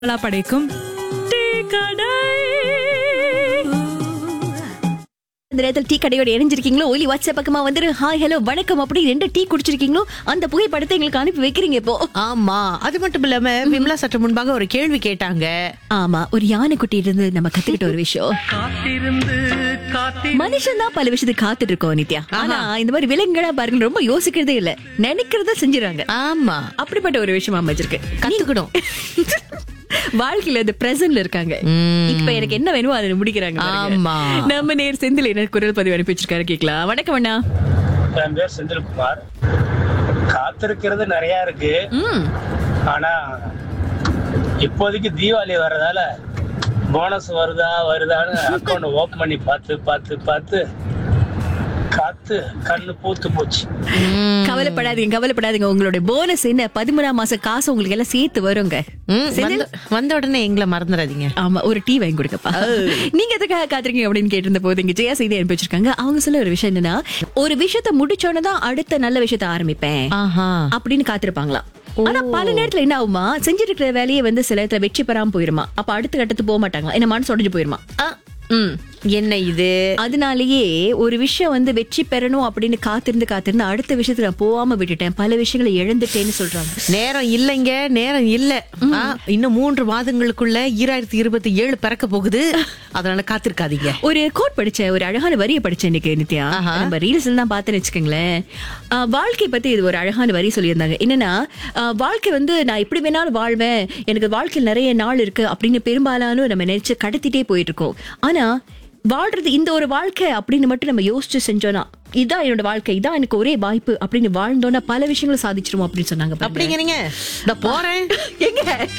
விழா படைக்கும் டீ கடை இந்த நேரத்தில் டீ கடையோட இணைஞ்சிருக்கீங்களோ ஒலி வாட்ஸ்அப் பக்கமா வந்துரு ஹாய் ஹலோ வணக்கம் அப்படி ரெண்டு டீ குடிச்சிருக்கீங்களோ அந்த புகைப்படத்தை எங்களுக்கு அனுப்பி வைக்கிறீங்க இப்போ ஆமா அது மட்டும் இல்லாம விமலா சற்று முன்பாக ஒரு கேள்வி கேட்டாங்க ஆமா ஒரு யானைக்குட்டி இருந்து நம்ம கத்துக்கிட்ட ஒரு விஷயம் மனுஷன் தான் பல விஷயத்துக்கு காத்துட்டு இருக்கோம் நித்யா ஆனா இந்த மாதிரி விலங்குகளா பாருங்க ரொம்ப யோசிக்கிறதே இல்ல நினைக்கிறத செஞ்சுறாங்க ஆமா அப்படிப்பட்ட ஒரு விஷயம் அமைச்சிருக்கு கத்துக்கணும் வாழ்க்கையில இந்த பிரசன்ட்ல இருக்காங்க ம். இப்ப எனக்கு என்ன வேணுமோ அதை முடிக்கிறாங்க பாருங்க. ஆமா. நம்ம நேர் செந்தில் என்ன குரல் பதிவு அனுப்பி வச்சிருக்காரு கேக்கலாம் வணக்கம் அண்ணா என் பேர் செந்தில்குமார் காத்திருக்கிறது நிறைய இருக்கு ம் ஆனா இப்போதைக்கு தீபாவளி வர்றதால போனஸ் வருதா வருதான்னு அக்கௌண்ட் ஓபன் பண்ணி பார்த்து பார்த்து பார்த்து காத்து கண்ணு பூத்து போச்சு கவலைப்படாதீங்க கவலைப்படாதீங்க உங்களுடைய போனஸ் என்ன பதிமூணாம் மாசம் காசு உங்களுக்கு எல்லாம் சேர்த்து வருங்க ம், செந்தில்? வந்த- வந்த உடனே எங்களை மறந்துடாதீங்க ஆமா ஒரு டீ வாங்கி கொடுக்கப்பா நீங்க எதுக்காக காத்துறீங்க அப்படின்னு கேட்டிருந்த போது இங்க ஜெயா செய்தி அனுப்பி வச்சிருக்காங்க அவங்க சொல்ல ஒரு விஷயம் என்னன்னா ஒரு விஷயத்த முடிச்சோன்னு தான் அடுத்த நல்ல விஷயத்த ஆரம்பிப்பேன் ஆஹா அப்படின்னு காத்திருப்பாங்களாம் ஆனா பல நேரத்துல என்ன ஆகுமா செஞ்சிட்டு இருக்கிற வேலையை வந்து சில இடத்துல வெற்றி பெறாம போயிருமா அப்ப அடுத்த கட்டத்துக்கு போக மாட்டாங்க என்ன மனசு உடைஞ்சு போயிருமா ஆ, ம் என்ன இது அதனாலேயே ஒரு விஷயம் வந்து வெற்றி பெறணும் அப்படின்னு காத்திருந்து காத்திருந்து அடுத்த விஷயத்துக்கு நான் போகாம விட்டுட்டேன் பல விஷயங்களை இழந்துட்டேன்னு சொல்றாங்க நேரம் இல்லைங்க நேரம் இல்ல ஆ, இன்னும் மூன்று மாதங்களுக்குள்ள ஈராயிரத்தி இருபத்தி ஏழு பிறக்க போகுது அதனால காத்திருக்காதீங்க ஒரு கோட் படிச்சேன் ஒரு அழகான வரியை படிச்சேன் இன்னைக்கு நித்யா ஆஹா. நம்ம ரீல்ஸ் தான் பார்த்தேன்னு வச்சுக்கோங்களேன் ஆஹ், வாழ்க்கை பத்தி இது ஒரு அழகான வரி சொல்லியிருந்தாங்க என்னன்னா ஆஹ், வாழ்க்கை வந்து நான் எப்படி வேணாலும் வாழ்வேன் எனக்கு வாழ்க்கையில் நிறைய நாள் இருக்கு அப்படின்னு பெரும்பாலான நம்ம நினைச்சு கடத்திட்டே போயிட்டு இருக்கோம் ஆனா வாழ்றது இந்த ஒரு வாழ்க்கை அப்படின்னு மட்டும் நம்ம யோசிச்சு செஞ்சோம்னா இதான் என்னோட வாழ்க்கை இதான் எனக்கு ஒரே வாய்ப்பு அப்படின்னு வாழ்ந்தோம்னா பல விஷயங்களை சாதிச்சிருவோம் அப்படின்னு சொன்னாங்க பாருங்க. அப்படிங்க நீங்க இந்த போறேன் எங்க